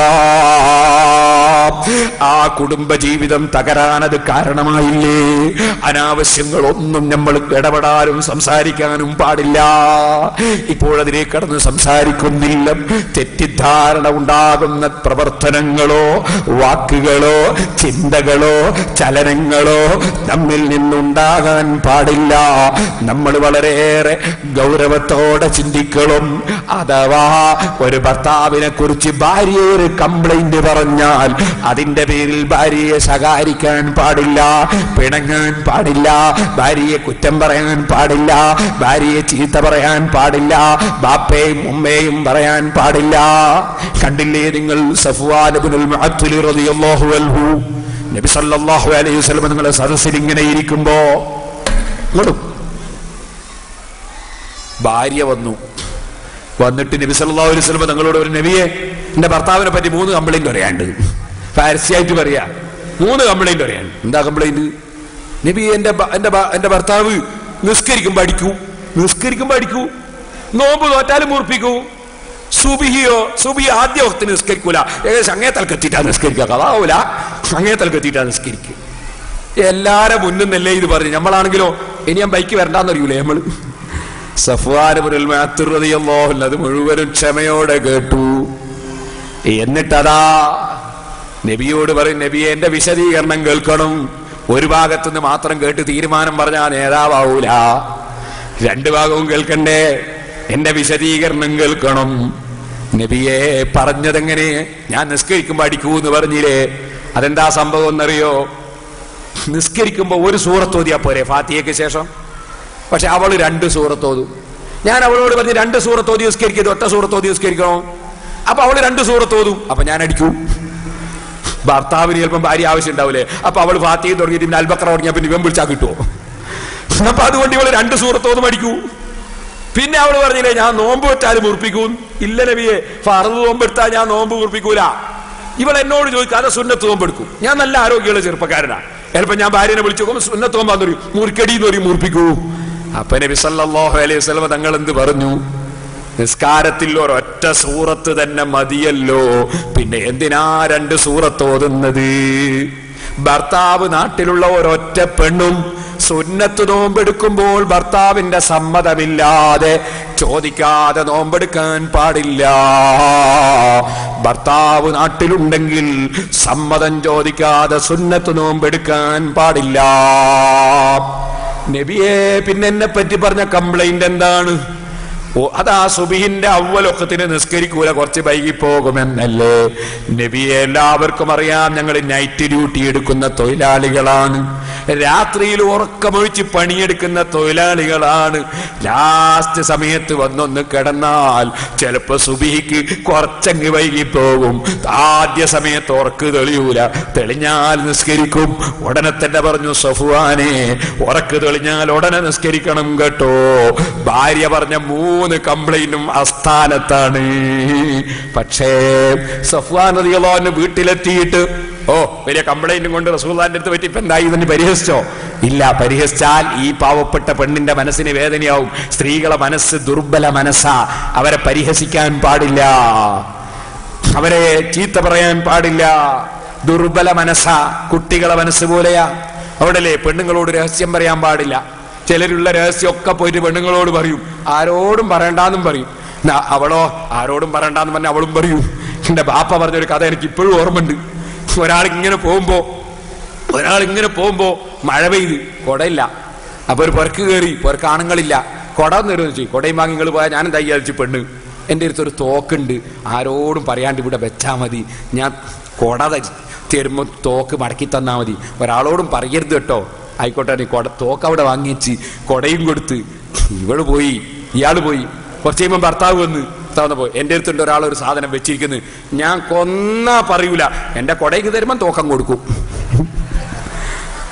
S1: ആ കുടുംബ ജീവിതം തകരാനത് കാരണമായില്ലേ അനാവശ്യങ്ങളൊന്നും നമ്മൾ ഇടപെടാനും സംസാരിക്കാനും പാടില്ല ഇപ്പോഴതിനെ കടന്ന് സംസാരിക്കുന്നില്ല തെറ്റിദ്ധാരണ ഉണ്ടാകുന്ന പ്രവർത്തനങ്ങളോ വാക്കുകളോ ചിന്തകളോ ചലനങ്ങളോ നമ്മിൽ നിന്നുണ്ടാകാൻ പാടില്ല നമ്മൾ വളരെയേറെ ഗൗരവത്തോടെ ചിന്തിക്കണം അഥവാ ഒരു ഭർത്താവിനെ കുറിച്ച് ഭാര്യ ഒരു കംപ്ലൈന്റ് പറഞ്ഞാൽ അതിന്റെ പേരിൽ ഭാര്യയെ ശകാരിക്കാൻ പാടില്ല പിണങ്ങാൻ പാടില്ല ഭാര്യയെ കുറ്റം പറയാൻ പാടില്ല ഭാര്യയെ ചീത്ത പറയാൻ പാടില്ല ബാപ്പയും ഉമ്മയും പറയാൻ പാടില്ല കണ്ടില്ലേ നിങ്ങൾ സഫ്വാനുൽ റളിയല്ലാഹു അൻഹു നബി സല്ലല്ലാഹു അലൈഹി വസല്ലം നിങ്ങളെ സദസ്സിൽ ഇങ്ങനെ ഇരിക്കുമ്പോ ഇങ്ങോട്ടും ഭാര്യ വന്നു വന്നിട്ട് നബി സല്ലല്ലാഹു അലൈഹി വസല്ലം തങ്ങളോട് ഒരു നബിയെ എന്റെ ഭർത്താവിനെ പറ്റി മൂന്ന് കംപ്ലൈന്റ് പറയാണ്ട് പരസ്യമായിട്ട് പറയാ മൂന്ന് കംപ്ലൈന്റ് പറയാണ്ട് എന്താ കംപ്ലൈന്റ് നബി എന്റെ ഭ- എന്റെ ഭ- എന്റെ ഭർത്താവ് നിസ്കരിക്കുമ്പോ അടിക്കൂ നിസ്കരിക്കുമ്പോ അടിക്കൂ നോമ്പ് തോറ്റാലും മുറിപ്പിക്കൂ സുബിഹിയോ സുബി ആദ്യ വക്തി നിസ്കരിക്കൂല ഏകദേശം അങ്ങേ തലക്കെത്തിയിട്ടാ നിസ്കരിക്കുക അതാവൂല അങ്ങേ തലക്കെത്തിയിട്ടാ നിസ്കരിക്കുക എല്ലാരെ മുന്നും നല്ലേ ഇത് പറഞ്ഞു നമ്മളാണെങ്കിലോ ഇനി ഞാൻ ബൈക്ക് വരണ്ടെന്നറിയൂലേ നമ്മള് സഫ്വാനുൽ അത് മുഴുവനും ക്ഷമയോടെ കേട്ടു എന്നിട്ടതാ നബിയോട് പറയും നബിയെ എന്റെ വിശദീകരണം കേൾക്കണം ഒരു ഭാഗത്തുനിന്ന് മാത്രം കേട്ട് തീരുമാനം പറഞ്ഞാൽ നേതാവാവൂല രണ്ടു ഭാഗവും കേൾക്കണ്ടേ എന്റെ വിശദീകരണം കേൾക്കണം നബിയെ പറഞ്ഞതെങ്ങനെ ഞാൻ നിസ്കരിക്കുമ്പോ അടിക്കൂ എന്ന് പറഞ്ഞില്ലേ അതെന്താ സംഭവം എന്നറിയോ നിസ്കരിക്കുമ്പോ ഒരു സൂറത്ത് ഓതിയാ പോരെ ഫാത്തിയയ്ക്ക് ശേഷം പക്ഷെ അവള് രണ്ട് സൂറത്ത് ഓതും ഞാൻ അവളോട് പറഞ്ഞ് രണ്ട് സൂറത്ത് ഓതി നിസ്കരിക്കരുത് ഒറ്റ സൂറത്ത് ഓതി നിസ്കരിക്കണോ അപ്പൊ അവള് രണ്ട് സൂറത്ത് ഓതും അപ്പൊ ഞാൻ അടിക്കൂ ഭർത്താവിന് ചിലപ്പം ഭാര്യ ആവശ്യം ഉണ്ടാവില്ലേ അപ്പൊ അവൾ ഫാത്തിയെ തുടങ്ങിയിട്ട് പിന്നെ അൽബക്ര തുടങ്ങിയാ പിന്നെ ഇവൻ വിളിച്ചാൽ കിട്ടുമോ അപ്പൊ അതുകൊണ്ട് ഇവള് രണ്ട് സൂറത്തോതും അടിക്കൂ പിന്നെ അവള് പറഞ്ഞില്ലേ ഞാൻ നോമ്പ് വെച്ചാലും മുറിപ്പിക്കൂ ഇല്ല നബിയെ ഫറന്ന് നോമ്പെടുത്താൽ ഞാൻ നോമ്പ് മുറിപ്പിക്കൂല ഇവൾ എന്നോട് ചോദിക്കാതെ സുന്നത്ത് നോമ്പെടുക്കും ഞാൻ നല്ല ആരോഗ്യമുള്ള ചെറുപ്പക്കാരനാണ് ചിലപ്പോ ഞാൻ ഭാര്യനെ വിളിച്ചു നോക്കുമ്പോൾ സുന്നത്ത് നോമ്പാന്ന് പറയും മുറിക്കടി എന്ന് പറയും മുറിപ്പിക്കൂ അപ്പൊ നബി സല്ലല്ലാഹു അലൈഹി വസല്ലം തങ്ങൾ എന്ത് പറഞ്ഞു നിസ്കാരത്തിൽ ഒരൊറ്റ സൂറത്ത് തന്നെ മതിയല്ലോ പിന്നെ എന്തിനാ രണ്ട് സൂറത്ത് ഓതുന്നത് ഭർത്താവ് നാട്ടിലുള്ള ഒരൊറ്റ പെണ്ണും സുന്നത്ത് നോമ്പെടുക്കുമ്പോൾ ഭർത്താവിന്റെ സമ്മതമില്ലാതെ ചോദിക്കാതെ നോമ്പെടുക്കാൻ പാടില്ല ഭർത്താവ് നാട്ടിലുണ്ടെങ്കിൽ സമ്മതം ചോദിക്കാതെ സുന്നത്ത് നോമ്പെടുക്കാൻ പാടില്ല നബിയെ പിന്നെ എന്നെ പറ്റി പറഞ്ഞ കംപ്ലൈന്റ് എന്താണ് ഓ അതാ സുബിഹിന്റെ അവലൊക്കത്തിന് നിസ്കരിക്കൂല കുറച്ച് വൈകി പോകുമെന്നല്ലേ നബിയെ എല്ലാവർക്കും അറിയാം ഞങ്ങൾ നൈറ്റ് ഡ്യൂട്ടി എടുക്കുന്ന തൊഴിലാളികളാണ് രാത്രിയിൽ ഉറക്കമൊഴിച്ച് പണിയെടുക്കുന്ന തൊഴിലാളികളാണ് ലാസ്റ്റ് സമയത്ത് വന്നൊന്ന് കിടന്നാൽ ചിലപ്പോ സുബിഹിക്ക് കുറച്ചങ്ങ് വൈകി പോകും ആദ്യ സമയത്ത് ഉറക്ക് തെളിയൂല തെളിഞ്ഞാൽ നിസ്കരിക്കും ഉടനെ തന്നെ പറഞ്ഞു സഫുവാനെ ഉറക്ക് തെളിഞ്ഞാൽ ഉടനെ നിസ്കരിക്കണം കേട്ടോ ഭാര്യ പറഞ്ഞ മൂന്ന് കംപ്ലൈന്റും അസ്ഥാനത്താണ് പക്ഷേ സഫ്വാൻ റളിയല്ലാഹു വീട്ടിലെത്തിയിട്ട് ഓ വലിയ കംപ്ലൈന്റും കൊണ്ട് റസൂല്ലാന്റെ അടുത്ത് പറ്റി ഇപ്പൊ എന്തായി തന്നെ പരിഹസിച്ചോ ഇല്ല പരിഹസിച്ചാൽ ഈ പാവപ്പെട്ട പെണ്ണിന്റെ മനസ്സിന് വേദനയാവും സ്ത്രീകളെ മനസ്സ് ദുർബല മനസ്സാ അവരെ പരിഹസിക്കാൻ പാടില്ല അവരെ ചീത്ത പറയാൻ പാടില്ല ദുർബല മനസ്സാ കുട്ടികളെ മനസ്സ് പോലെയാ അവിടെല്ലേ പെണ്ണുങ്ങളോട് രഹസ്യം പറയാൻ പാടില്ല ചിലരുള്ള രഹസ്യമൊക്കെ പോയിട്ട് പെണ്ണുങ്ങളോട് പറയും ആരോടും പറയണ്ടെന്നും പറയും എന്നാ അവളോ ആരോടും പറയണ്ടെന്ന് പറഞ്ഞ അവളും പറയും എന്റെ ബാപ്പ പറഞ്ഞൊരു കഥ എനിക്ക് ഇപ്പോഴും ഓർമ്മയുണ്ട് ഒരാൾ ഇങ്ങനെ പോകുമ്പോ ഒരാൾ ഇങ്ങനെ പോകുമ്പോ മഴ പെയ്ത് കൊടയില്ല അപ്പൊ ഒരു പുറക്ക് കയറി പുറക്ക് ആണുങ്ങളില്ല കൊട നേരം വെച്ചു കൊടയും വാങ്ങി നിങ്ങൾ പോയാൽ ഞാനും തയ്യാറിച്ചു പെണ്ണ് എൻ്റെ അടുത്ത് ഒരു തോക്കുണ്ട് ആരോടും പറയാണ്ട് ഇവിടെ വെച്ചാ മതി ഞാൻ കൊട തരി- തരുമ്പോ തോക്ക് മടക്കി തന്നാ മതി ഒരാളോടും പറയരുത് കേട്ടോ ആയിക്കോട്ടെ നീ കൊട തോക്ക് അവിടെ വാങ്ങിച്ച് കൊടയും കൊടുത്ത് ഇവള് പോയി ഇയാള് പോയി കുറച്ച് കഴിയുമ്പോൾ ഭർത്താവ് വന്ന് ഭർത്താവ് പോയി എൻ്റെ അടുത്തുണ്ട് ഒരാൾ ഒരു സാധനം വെച്ചിരിക്കുന്നത് ഞാൻ കൊന്നാ പറയൂല എൻ്റെ കൊടയ്ക്ക് തരുമ്പോൾ തോക്കം കൊടുക്കും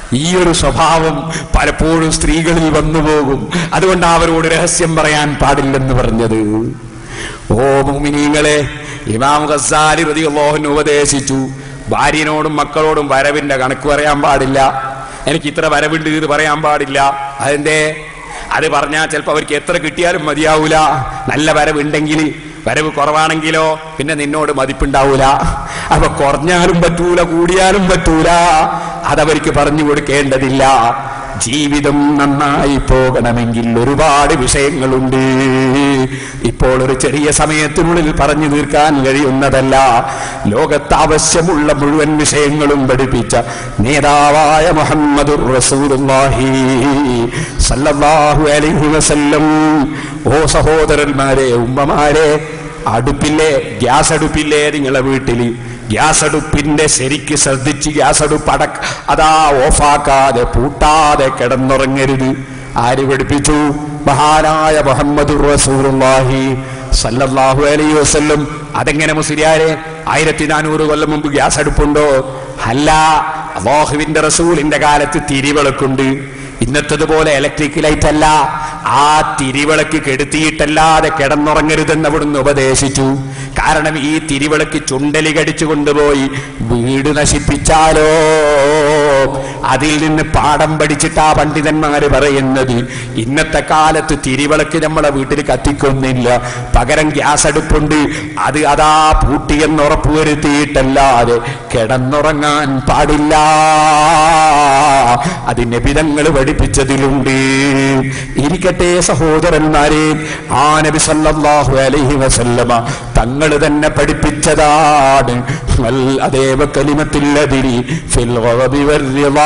S1: ഈ ഒരു സ്വഭാവം പലപ്പോഴും സ്ത്രീകളിൽ വന്നു പോകും അതുകൊണ്ട് അവരോട് രഹസ്യം പറയാൻ പാടില്ലെന്ന് പറഞ്ഞത് ഓ മുമിനീങ്ങളെ ഇമാം ഖസാലി റളിയല്ലാഹു ഉപദേശിച്ചു ഭാര്യനോടും മക്കളോടും വരവിന്റെ കണക്ക് പറയാൻ പാടില്ല എനിക്ക് ഇത്ര വരവുണ്ട് ഇത് പറയാൻ പാടില്ല അതിന്റെ അത് പറഞ്ഞാൽ ചിലപ്പോൾ അവർക്ക് എത്ര കിട്ടിയാലും മതിയാവൂല നല്ല വരവുണ്ടെങ്കിൽ വരവ് കുറവാണെങ്കിലോ പിന്നെ നിന്നോട് മതിപ്പുണ്ടാവൂല അപ്പൊ കുറഞ്ഞാലും പറ്റൂല കൂടിയാലും പറ്റൂല അതവർക്ക് പറഞ്ഞു കൊടുക്കേണ്ടതില്ല ജീവിതം നന്നായി പോകണമെങ്കിൽ ഒരുപാട് വിഷയങ്ങളുണ്ട് ഇപ്പോൾ ഒരു ചെറിയ സമയത്തിനുള്ളിൽ പറഞ്ഞു തീർക്കാൻ കഴിയുന്നതല്ല ലോകത്ത് ആവശ്യമുള്ള മുഴുവൻ വിഷയങ്ങളും പഠിപ്പിച്ച നേതാവായ മുഹമ്മദ് റസൂലുള്ളാഹി സല്ലല്ലാഹു അലൈഹി വസല്ലം ഓ സഹോദരന്മാരെ ഉമ്മമാരെ അടുപ്പില്ലേ ഗ്യാസ് അടുപ്പില്ലേ നിങ്ങളെ വീട്ടിൽ ഗ്യാസ് അടുപ്പിന്റെ ശരിക്ക് ശ്രദ്ധിച്ച് ഗ്യാസ് അടുപ്പ് അടക്ക അതാ ഓഫാക്കാതെ പൂട്ടാതെ കിടന്നുറങ്ങരുത് ആര് പഠിപ്പിച്ചു മഹാനായ മുഹമ്മദ് റസൂലുള്ളാഹി സല്ലല്ലാഹു അലൈഹി വസല്ലം അതെങ്ങനെ മുസ്ലിയാരെ ആയിരത്തി നാനൂറ് കൊല്ലം മുമ്പ് ഗ്യാസ് അടുപ്പുണ്ടോ അല്ല അള്ളാഹുവിന്റെ റസൂലിന്റെ കാലത്ത് തിരിവിളക്കുണ്ട് ഇന്നത്തതുപോലെ ഇലക്ട്രിക് ലൈറ്റ് അല്ല ആ തിരിവിളക്ക് കെടുത്തിയിട്ടല്ലാതെ കിടന്നുറങ്ങരുതെന്ന് അവിടുന്ന് ഉപദേശിച്ചു കാരണം ഈ തിരിവിളക്ക് ചുണ്ടലി കടിച്ചു കൊണ്ടുപോയി വീട് നശിപ്പിച്ചാലോ അതിൽ നിന്ന് പാഠം പഠിച്ചിട്ടാ പണ്ഡിതന്മാര് പറയുന്നത് ഇന്നത്തെ കാലത്ത് തിരിവിളക്ക് നമ്മളെ വീട്ടിൽ കത്തിക്കുന്നില്ല പകരം ഗ്യാസ് അടുപ്പുണ്ട് അത് അതാ പൂട്ടിയെന്ന് ഉറപ്പുവരുത്തിയിട്ടല്ലാതെ കിടന്നുറങ്ങാൻ പാടില്ല അതിന്റെ വിധങ്ങൾ പഠിപ്പിച്ചതിലുണ്ട് ഇരിക്കട്ടെ സഹോദരന്മാരെ ആ നബി സല്ലല്ലാഹു അലൈഹി വസല്ലമ തങ്ങൾ തന്നെ പഠിപ്പിച്ചതാണ് അൽ അതേവ കലിമത്തില്ലതിരി ഫിൽ ഗളബി വൽറിളാ.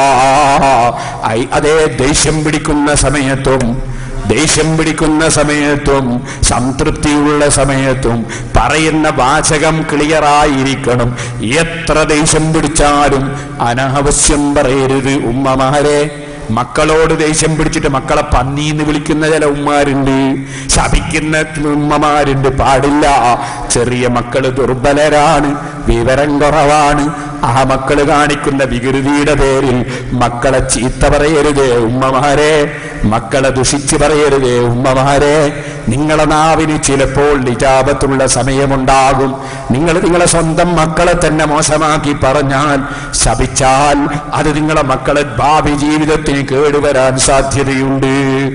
S1: ഐ അതേ ദേഷ്യം പിടിക്കുന്ന സമയത്തും ദേഷ്യം പിടിക്കുന്ന സമയത്തും സംതൃപ്തിയുള്ള സമയത്തും പറയുന്ന വാചകം ക്ലിയറായിരിക്കണം എത്ര ദേഷ്യം പിടിച്ചാലും അനാവശ്യം പറയരുത് ഉമ്മമാരെ മക്കളോട് ദേഷ്യം പിടിച്ചിട്ട് മക്കളെ പന്നീന്ന് വിളിക്കുന്ന ചില ഉമ്മാരുണ്ട് ശപിക്കുന്ന ഉമ്മമാരുണ്ട് പാടില്ല ചെറിയ മക്കള് ദുർബലരാണ് വിവരം കുറവാണ് ആ മക്കള് കാണിക്കുന്ന വികൃതിയുടെ പേരിൽ മക്കളെ ചീത്ത പറയരുതേ ഉമ്മമാരെ മക്കളെ ദുഷിച്ച് പറയരുതേ ഉമ്മമാരെ നിങ്ങളെ നാവിന് ചിലപ്പോൾ നിജാപത്തുള്ള സമയമുണ്ടാകും നിങ്ങൾ നിങ്ങളെ സ്വന്തം മക്കളെ തന്നെ മോശമാക്കി പറഞ്ഞാൽ ശപിച്ചാൽ അത് നിങ്ങളെ മക്കളെ ഭാവി ജീവിതത്തിന് കേടുവരാൻ സാധ്യതയുണ്ട്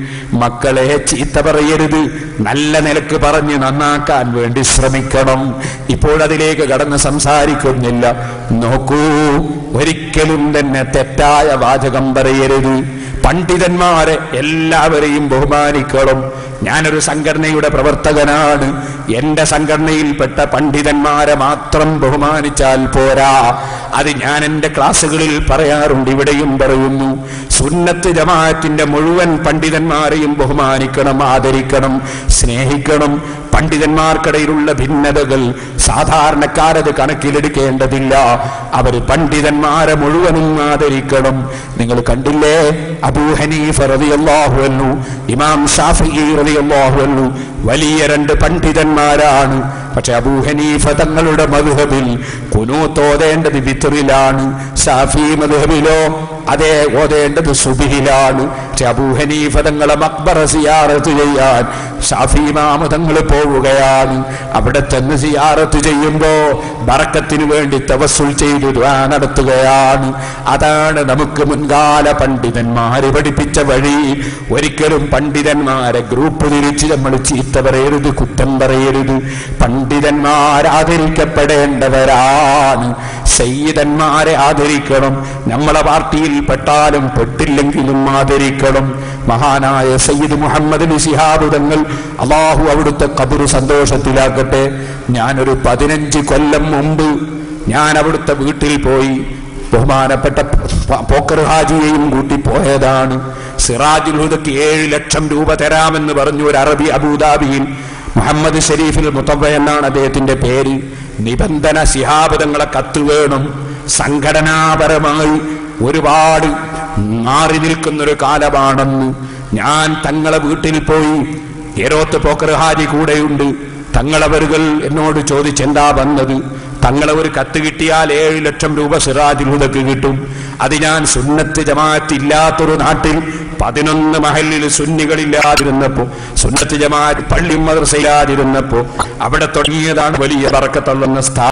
S1: മക്കളെ ചീത്ത പറയരുത് നല്ല നിലക്ക് പറഞ്ഞ് നന്നാക്കാൻ വേണ്ടി ശ്രമിക്കണം ഇപ്പോഴതിലേക്ക് കടന്ന് സംസാരിക്കുന്നില്ല നോക്കൂ ഒരിക്കലും തന്നെ തെറ്റായ വാചകം പറയരുത് പണ്ഡിതന്മാരെ എല്ലാവരെയും ബഹുമാനിക്കണം ഞാനൊരു സംഘടനയുടെ പ്രവർത്തകനാണ് എന്റെ സംഘടനയിൽപ്പെട്ട പണ്ഡിതന്മാരെ മാത്രം ബഹുമാനിച്ചാൽ പോരാ അത് ഞാൻ എന്റെ ക്ലാസ്സുകളിൽ പറയാറുണ്ട് ഇവിടെയും പറയുന്നു സുന്നത്ത് ജമാഅത്തിന്റെ മുഴുവൻ പണ്ഡിതന്മാരെയും ബഹുമാനിക്കണം ആദരിക്കണം സ്നേഹിക്കണം പണ്ഡിതന്മാർക്കിടയിലുള്ള ഭിന്നതകൾ സാധാരണക്കാരത് കണക്കിലെടുക്കേണ്ടതില്ല അവര് പണ്ഡിതന്മാരെ മുഴുവനും ആദരിക്കണം നിങ്ങൾ കണ്ടില്ലേ അബൂ ഹനീഫ റളിയല്ലാഹു അൻഹു ഇമാം ഷാഫിഈ റളിയല്ലാഹു അൻഹു വലിയ രണ്ട് പണ്ഡിതന്മാരാണ് പക്ഷെ അബൂ ഹനീഫ തങ്ങളുടെ മധുഹബിൽ കുനൂത്ത് ഓതേണ്ടത് വിത്റിലാണ് ഷാഫി മധുഹബിലോ അതേ ഓതേണ്ടത് സുബിഹിലാണ് പക്ഷെ അബൂ ഹനീഫ തങ്ങളെ മക്ബറ സിയാറത്ത് ചെയ്യാൻ ഷാഫി ഇമാമ തങ്ങൾ പോവുകയാണ് അവിടെ ചെന്ന് സിയാറത്ത് ചെയ്യുമ്പോ ബറക്കത്തിന് വേണ്ടി തവസ്സുൽ ചെയ്തു ദുആ നടത്തുകയാണ് അതാണ് നമുക്ക് മുൻകാല പണ്ഡിതന്മാര് പഠിപ്പിച്ച വഴി ഒരിക്കലും പണ്ഡിതന്മാരെ ഗ്രൂപ്പ് തിരിച്ച് നമ്മൾ ചീത്ത പറയരുത് കുറ്റം പറയരുത് പണ്ഡിതന്മാർ ആദരിക്കപ്പെടേണ്ടവരാണ് സയ്യിദന്മാരെ ആദരിക്കണം നമ്മളെ പാർട്ടിയിൽ പെട്ടാലും പെട്ടില്ലെങ്കിലും ആദരിക്കണം മഹാനായ സയ്യിദ് മുഹമ്മദ് ശിഹാബ് തങ്ങൾ അള്ളാഹു അവിടുത്തെ കബറ് സന്തോഷത്തിലാക്കട്ടെ ഞാനൊരു പതിനഞ്ച് കൊല്ലം മുമ്പ് ഞാൻ അവിടുത്തെ വീട്ടിൽ പോയി ബഹുമാനപ്പെട്ട പ- പോക്കർ ഹാജിയെയും കൂട്ടി പോയതാണ് സിറാജുൽ ഹുദക്ക് ഏഴ് ലക്ഷം രൂപ തരാമെന്ന് പറഞ്ഞു ഒരു അറബി അബൂദാബിയിൽ മുഹമ്മദ് ഷരീഫിൽ മുത്തവ എന്നാണ് അദ്ദേഹത്തിന്റെ പേര് നിബന്ധന ശിഹാബദങ്ങളെ കത്ത് വേണം സംഘടനാപരമായി ഒരുപാട് മാറി നിൽക്കുന്നൊരു കാലമാണെന്ന് ഞാൻ തങ്ങളെ വീട്ടിൽ പോയി ഏരോത്ത് പോക്കർ ഹാജി കൂടെയുണ്ട് തങ്ങളവരുകൾ എന്നോട് ചോദിച്ചെന്താ വന്നത് തങ്ങളെ ഒരു കത്ത് കിട്ടിയാൽ ഏഴ് ലക്ഷം രൂപ സിറാജുൽ ഹുദക്ക് കിട്ടും അത് ഞാൻ സുന്നത്ത് ജമാഅത്ത് ഇല്ലാത്തൊരു നാട്ടിൽ പതിനൊന്ന് മഹലിൽ സുന്നികളില്ലാതിരുന്നപ്പോ സുന്നത്ത് ജമാഅത്ത് പള്ളി മദ്രസയില്ലാതിരുന്നപ്പോ അവിടെ തുടങ്ങിയതാണ് വലിയ പറക്കത്തള്ളുന്ന സ്ഥാപനം